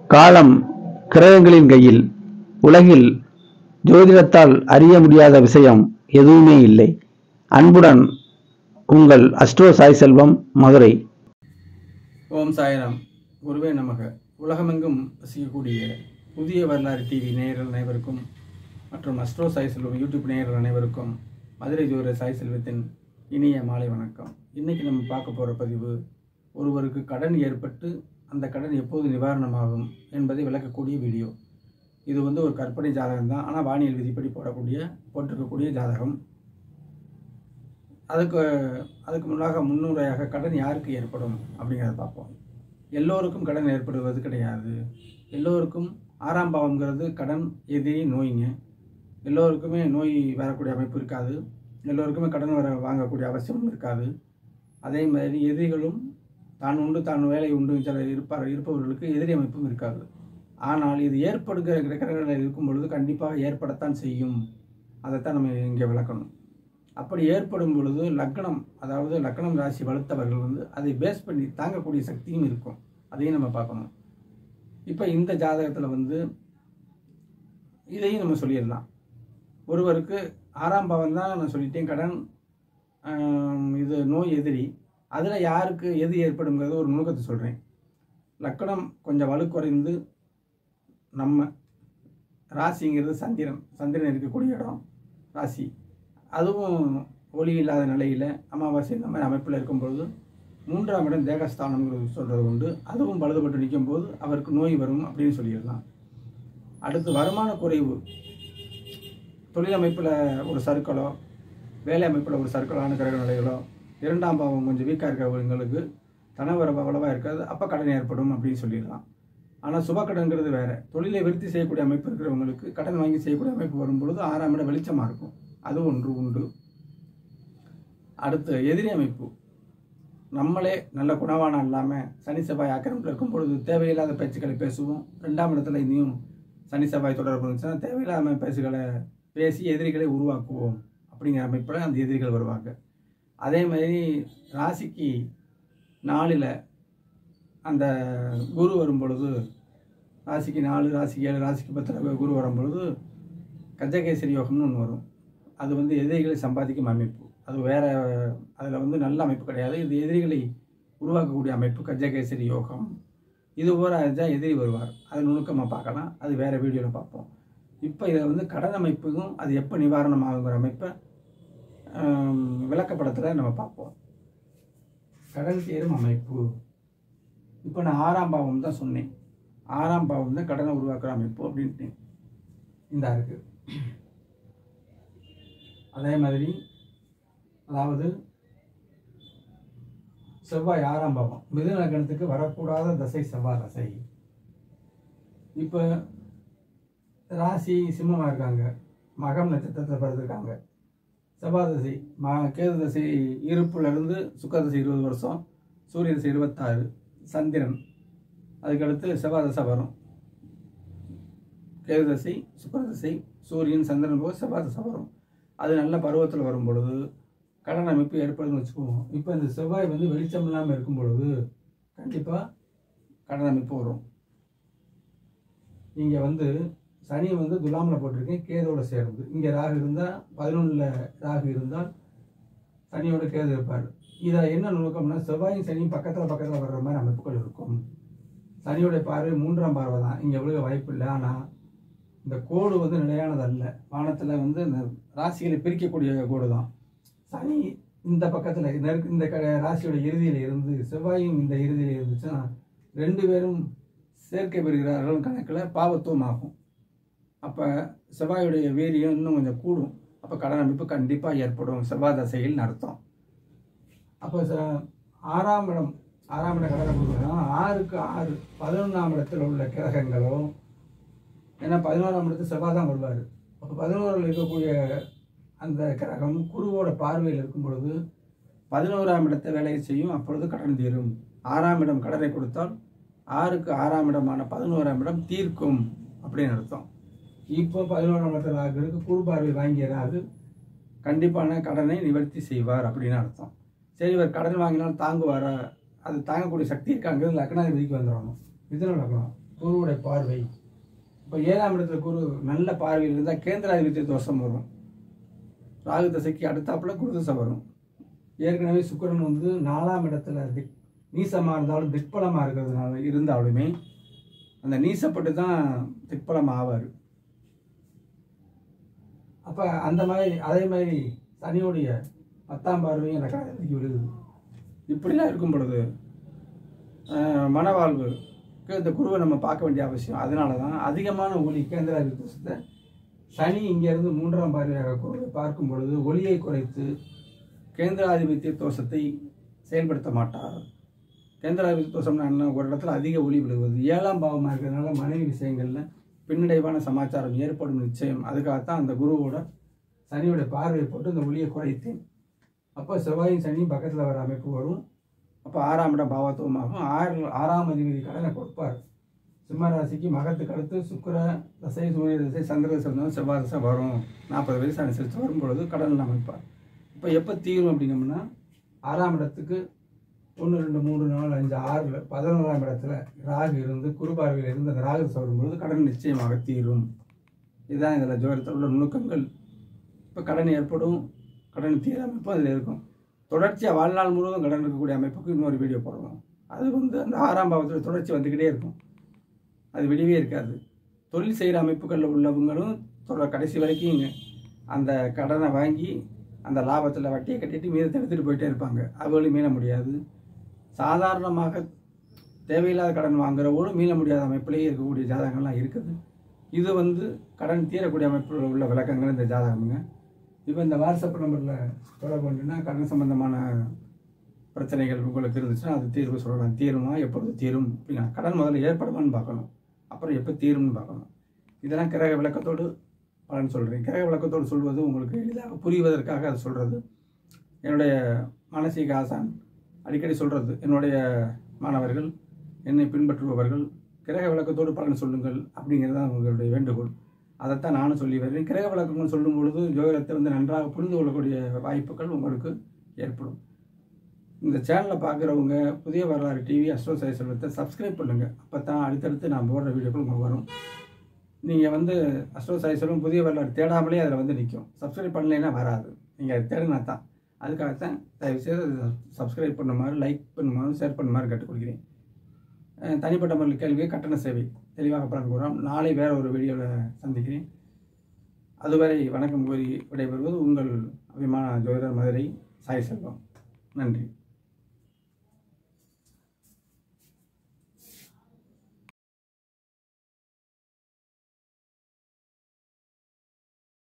காலம் கிரகங்களின் கையில் உலகில் ஜோதிடத்தால் அறிய முடியாத விஷயம் எதுவுமே இல்லை அன்புடன் உங்கள் அஸ்ட்ரோ சாய் செல்வம் மதுரை ஓம் சாய்ராம் குருவே நமக உலகமெங்கும் வசிக்கக்கூடிய புதிய வரலாறு டிவி நேயர்கள் அனைவருக்கும் மற்றும் அஸ்ட்ரோ சாய் செல்வம் யூடியூப் நேயர்கள் அனைவருக்கும் மதுரை ஜோர சாய் செல்வத்தின் இனிய மாலை வணக்கம் இன்னைக்கு நம்ம பார்க்க போகிற பதிவு ஒருவருக்கு கடன் ஏற்பட்டு அந்த கடன் எப்போது நிவாரணமாகும் என்பதை விளக்கக்கூடிய வீடியோ இது வந்து ஒரு கற்பனை ஜாதகம் தான் ஆனால் வானியல் விதிப்படி போடக்கூடிய போட்டிருக்கக்கூடிய ஜாதகம் அதுக்கு அதுக்கு முன்னாக முன்னுரையாக கடன் யாருக்கு ஏற்படும் அப்படிங்கிறத பார்ப்போம் எல்லோருக்கும் கடன் ஏற்படுவது கிடையாது எல்லோருக்கும் ஆறாம் பாவம்ங்கிறது கடன் எதிரி நோய்ங்க எல்லோருக்குமே நோய் வரக்கூடிய அமைப்பு இருக்காது எல்லோருக்குமே கடன் வர வாங்கக்கூடிய அவசியமும் இருக்காது அதே மாதிரி எதிரிகளும் தான் உண்டு தான் வேலை உண்டு சில இருப்பார் இருப்பவர்களுக்கு எதிரி அமைப்பும் இருக்காது ஆனால் இது ஏற்படுகிற கிரகங்களில் இருக்கும் பொழுது கண்டிப்பாக ஏற்படத்தான் செய்யும் அதைத்தான் நம்ம இங்கே விளக்கணும் அப்படி ஏற்படும் பொழுது லக்னம் அதாவது லக்னம் ராசி வலுத்தவர்கள் வந்து அதை பேஸ் பண்ணி தாங்கக்கூடிய சக்தியும் இருக்கும் அதையும் நம்ம பார்க்கணும் இப்போ இந்த ஜாதகத்தில் வந்து இதையும் நம்ம சொல்லிடலாம் ஒருவருக்கு ஆறாம் பாவம் தான் நான் சொல்லிட்டேன் கடன் ஆம், இது நோய் எதிரி அதில் யாருக்கு எது ஏற்படுங்கிறது ஒரு நுணுக்கத்தை சொல்கிறேன் லக்கணம் கொஞ்சம் வலு குறைந்து நம்ம ராசிங்கிறது சந்திரன் சந்திரன் இருக்கக்கூடிய இடம் ராசி அதுவும் ஒளி இல்லாத நிலையில் அமாவாசை இந்த மாதிரி அமைப்பில் இருக்கும்பொழுது மூன்றாம் இடம் தேகஸ்தானம்ங்கிறது சொல்கிறது உண்டு அதுவும் பழுதுபட்டு நிற்கும்போது அவருக்கு நோய் வரும் அப்படின்னு சொல்லிடலாம் அடுத்து வருமான குறைவு தொழில் அமைப்பில் ஒரு சர்க்கிளோ வேலை அமைப்பில் ஒரு சர்க்கிளான கிரக நிலைகளோ இரண்டாம் பாவம் கொஞ்சம் வீக்காக இருக்கிறவங்களுக்கு தனவரவு அவ்வளவா இருக்காது அப்போ கடன் ஏற்படும் அப்படின்னு சொல்லிடலாம் ஆனால் சுபக்கடன்கிறது வேற தொழிலை விருத்தி செய்யக்கூடிய அமைப்பு இருக்கிறவங்களுக்கு கடன் வாங்கி செய்யக்கூடிய அமைப்பு வரும்பொழுது ஆறாம் இடம் வெளிச்சமாக இருக்கும் அது ஒன்று உண்டு அடுத்து எதிரி அமைப்பு நம்மளே நல்ல குணவானம் இல்லாமல் சனி செவ்வாய் ஆக்கிரமிப்பில் இருக்கும் பொழுது தேவையில்லாத பேச்சுக்களை பேசுவோம் ரெண்டாம் இடத்துல இனியும் சனி செவ்வாய் தொடர்பு இருந்துச்சுன்னா தேவையில்லாத பேச்சுக்களை பேசி எதிரிகளை உருவாக்குவோம் அப்படிங்கிற அமைப்பில் அந்த எதிரிகள் வருவாங்க அதே மாதிரி ராசிக்கு நாலில் அந்த குரு வரும் பொழுது ராசிக்கு நாலு ராசிக்கு ஏழு ராசிக்கு பத்தில் குரு வரும் பொழுது கஜகேசரி யோகம்னு ஒன்று வரும் அது வந்து எதிரிகளை சம்பாதிக்கும் அமைப்பு அது வேற அதில் வந்து நல்ல அமைப்பு கிடையாது இது எதிரிகளை உருவாக்கக்கூடிய அமைப்பு கஜகேசரி யோகம் இது போல தான் எதிரி வருவார் அது நுணுக்கமாக பார்க்கலாம் அது வேற வீடியோவில் பார்ப்போம் இப்போ இதில் வந்து கடன் அமைப்புக்கும் அது எப்போ நிவாரணம் ஆகுங்கிற அமைப்பை ஆம், விளக்கப்படத்தில் நம்ம பார்ப்போம் கடன் தேரும் அமைப்பு இப்போ நான் ஆறாம் பாவம் தான் சொன்னேன் ஆறாம் பாவம் தான் கடனை உருவாக்குற அமைப்பு அப்படின்ட்டு இந்த இருக்கு அதே மாதிரி அதாவது செவ்வாய் ஆறாம் பாவம் மிதுன லக்னத்துக்கு வரக்கூடாத தசை செவ்வாய் தசை இப்போ ராசி சிம்மமாக இருக்காங்க மகம் நட்சத்திரத்தில் பிறந்திருக்காங்க செவ்வாய் தசை ம கேது தசை இருப்புலேருந்து சுக்க தசை இருபது வருஷம் சூரிய தசை இருபத்தாறு சந்திரன் அதுக்கடுத்து செவ்வாய் தசை வரும் கேது தசை சுக்கர தசை சூரியன் சந்திரன் போக செவ்வாய் தசை வரும் அது நல்ல பருவத்தில் வரும் பொழுது கடன் அமைப்பு ஏற்படுதுன்னு வச்சுக்குவோம் இப்போ இந்த செவ்வாய் வந்து வெளிச்சம் இல்லாமல் இருக்கும் பொழுது கண்டிப்பாக கடன் அமைப்பு வரும் இங்கே வந்து சனி வந்து துலாமில் போட்டிருக்கேன் கேதோட சேர்ந்து இங்கே ராகு இருந்தால் பதினொன்றில் ராகு இருந்தால் சனியோட கேது இருப்பார் இதில் என்ன நுணுக்கம்னா செவ்வாயும் சனியும் பக்கத்தில் பக்கத்தில் வர்ற மாதிரி அமைப்புகள் இருக்கும் சனியோட பார்வை மூன்றாம் பார்வை தான் இங்கே விழுக வாய்ப்பு இல்லை ஆனால் இந்த கோடு வந்து நிலையானது அல்ல வானத்தில் வந்து இந்த ராசிகளை பிரிக்கக்கூடிய கோடு தான் சனி இந்த பக்கத்தில் நெருக்கு இந்த க ராசியோட இறுதியில் இருந்து செவ்வாயும் இந்த இறுதியில் இருந்துச்சுன்னா ரெண்டு பேரும் சேர்க்கை பெறுகிறார்கள் கணக்கில் பாவத்துவம் ஆகும் அப்போ செவ்வாயுடைய வீரியம் இன்னும் கொஞ்சம் கூடும் அப்போ கடன் அமைப்பு கண்டிப்பாக ஏற்படும் செவ்வாய் தசையில் அர்த்தம் அப்போ ச ஆறாம் இடம் ஆறாம் இடம் கடகம் கொடுக்குறோம்னா ஆறுக்கு ஆறு பதினொன்றாம் இடத்தில் உள்ள கிரகங்களும் ஏன்னா பதினோராம் இடத்து செவ்வாய் தான் வருவார் அப்போ பதினோரில் இருக்கக்கூடிய அந்த கிரகம் குருவோட பார்வையில் இருக்கும் பொழுது பதினோராம் இடத்தை வேலையை செய்யும் அப்பொழுது கடன் தீரும் ஆறாம் இடம் கடனை கொடுத்தால் ஆறுக்கு ஆறாம் இடமான பதினோராம் இடம் தீர்க்கும் அப்படின்னு அர்த்தம் இப்போ பதினோராம் இடத்துல ராகுக்கு குரு பார்வை வாங்கிய ராகு கண்டிப்பான கடனை நிவர்த்தி செய்வார் அப்படின்னு அர்த்தம் சரி இவர் கடன் வாங்கினால் தாங்குவாரா அது தாங்கக்கூடிய சக்தி இருக்காங்கிறது லக்னாதிபதிக்கு வந்துடணும் மிதுன லக்னம் குருவுடைய பார்வை இப்போ ஏழாம் இடத்துல குரு நல்ல பார்வையில் இருந்தால் கேந்திராதிபத்திய தோஷம் வரும் ராகு தசைக்கு அடுத்தாப்புல குரு தசை வரும் ஏற்கனவே சுக்கிரன் வந்து நாலாம் இடத்துல திக் நீசமாக இருந்தாலும் திக்பலமாக இருக்கிறதுனால இருந்தாலுமே அந்த நீசப்பட்டு தான் திக்பலம் ஆவார் அப்போ அந்த மாதிரி அதே மாதிரி சனியுடைய பத்தாம் பார்வையும் அந்த கடலுக்கு விழுகுது இப்படிலாம் இருக்கும் பொழுது ஆஹ், மனவாழ்வுக்கு இந்த குருவை நம்ம பார்க்க வேண்டிய அவசியம் அதனால தான் அதிகமான ஒளி கேந்திர தோஷத்தை சனி இங்கேருந்து மூன்றாம் பார்வையாக குருவை பார்க்கும் பொழுது ஒளியை குறைத்து கேந்திராதிபத்திய தோஷத்தை செயல்படுத்த மாட்டார் கேந்திராதிபத்திய தோஷம்னா என்ன ஒரு இடத்துல அதிக ஒளி விழுவது ஏழாம் பாவமாக இருக்கிறதுனால மனைவி விஷயங்களில் பின்னடைவான சமாச்சாரம் ஏற்படும் நிச்சயம் அதுக்காகத்தான் அந்த குருவோட சனியோட பார்வையை போட்டு இந்த ஒளியை குறைத்தேன் அப்போ செவ்வாயும் சனியும் பக்கத்தில் வர அமைப்பு வரும் அப்போ ஆறாம் இடம் பாவத்துவமாகும் ஆறு ஆறாம் அதிபதி கடனை கொடுப்பார் சிம்ம ராசிக்கு மகத்துக்கு அடுத்து சுக்கிர தசை சூரிய தசை சந்திர தசை வந்தாலும் செவ்வாய் தசை வரும் நாற்பது வயசு அனுசரித்து வரும்பொழுது கடன் அமைப்பார் இப்போ எப்போ தீரும் அப்படிங்கம்னா ஆறாம் இடத்துக்கு ஒன்று ரெண்டு மூணு நாலு அஞ்சு ஆறில் பதினோராம் இடத்துல ராகு இருந்து குருபார்வையில் இருந்து அந்த ராகு தசை வரும்பொழுது கடன் நிச்சயமாக தீரும் இதுதான் இதில் ஜோதிடத்தில் உள்ள நுணுக்கங்கள் இப்போ கடன் ஏற்படும் கடன் தீர அமைப்பு அதில் இருக்கும் தொடர்ச்சியாக வாழ்நாள் முழுவதும் கடன் இருக்கக்கூடிய அமைப்புக்கு இன்னொரு வீடியோ போடணும் அது வந்து அந்த ஆறாம் பாவத்தில் தொடர்ச்சி வந்துக்கிட்டே இருக்கும் அது விடிவே இருக்காது தொழில் செய்கிற அமைப்புகளில் உள்ளவங்களும் தொடர் கடைசி வரைக்கும் இங்க அந்த கடனை வாங்கி அந்த லாபத்தில் வட்டியை கட்டிட்டு மீதத்தை எடுத்துகிட்டு போயிட்டே இருப்பாங்க அவங்களும் மீள முடியாது சாதாரணமாக தேவையில்லாத கடன் வாங்குறவங்களும் மீள முடியாத அமைப்பிலேயே இருக்கக்கூடிய ஜாதகங்கள்லாம் இருக்குது இது வந்து கடன் தீரக்கூடிய அமைப்பில் உள்ள விளக்கங்கள் இந்த ஜாதகமுங்க இப்போ இந்த வாட்ஸ்அப் நம்பரில் தொடர்பு கொண்டுன்னா கடன் சம்பந்தமான பிரச்சனைகள் உங்களுக்கு இருந்துச்சுன்னா அது தீர்வு சொல்லலாம் தீருமா எப்பொழுது தீரும் அப்படிங்க கடன் முதல்ல ஏற்படுமான்னு பார்க்கணும் அப்புறம் எப்போ தீரும்னு பார்க்கணும் இதெல்லாம் கிரக விளக்கத்தோடு பலன் சொல்கிறேன் கிரக விளக்கத்தோடு சொல்வது உங்களுக்கு எளிதாக புரிவதற்காக அது சொல்கிறது என்னுடைய மானசீக ஆசான் அடிக்கடி சொல்கிறது என்னுடைய மாணவர்கள் என்னை பின்பற்றுபவர்கள் கிரக விளக்கத்தோடு பலன் சொல்லுங்கள் அப்படிங்கிறது தான் உங்களுடைய வேண்டுகோள் அதைத்தான் நானும் சொல்லி வருவேன் கிரக விளக்கங்கள் சொல்லும் பொழுது ஜோதிடத்தை வந்து நன்றாக புரிந்து கொள்ளக்கூடிய வாய்ப்புகள் உங்களுக்கு ஏற்படும் இந்த சேனலை பார்க்குறவங்க புதிய வரலாறு டிவி அஸ்ட்ரோ சாய் செல்வத்தை சப்ஸ்கிரைப் பண்ணுங்கள் அப்போ தான் அடுத்தடுத்து நான் போடுற வீடியோக்கள் உங்களுக்கு வரும் நீங்கள் வந்து அஸ்ட்ரோ சாய் செல்வம் புதிய வரலாறு தேடாமலே அதில் வந்து நிற்கும் சப்ஸ்கிரைப் பண்ணலைன்னா வராது நீங்கள் அதை தேடினா தான் அதுக்காகத்தான் தயவுசெய்து சப்ஸ்கிரைப் பண்ணுமாறு லைக் பண்ணுமாறு ஷேர் பண்ணுமாறு கேட்டுக்கொள்கிறேன் அஹ் தனிப்பட்ட முறையில் கேள்வியை கட்டண சேவை தெளிவாக பலன் கூறோம் நாளை வேற ஒரு வீடியோவில் சந்திக்கிறேன் அதுவரை வணக்கம் கூறி விடைபெறுவது உங்கள் அபிமான ஜோதிடர் மதுரை சாய் செல்வம் நன்றி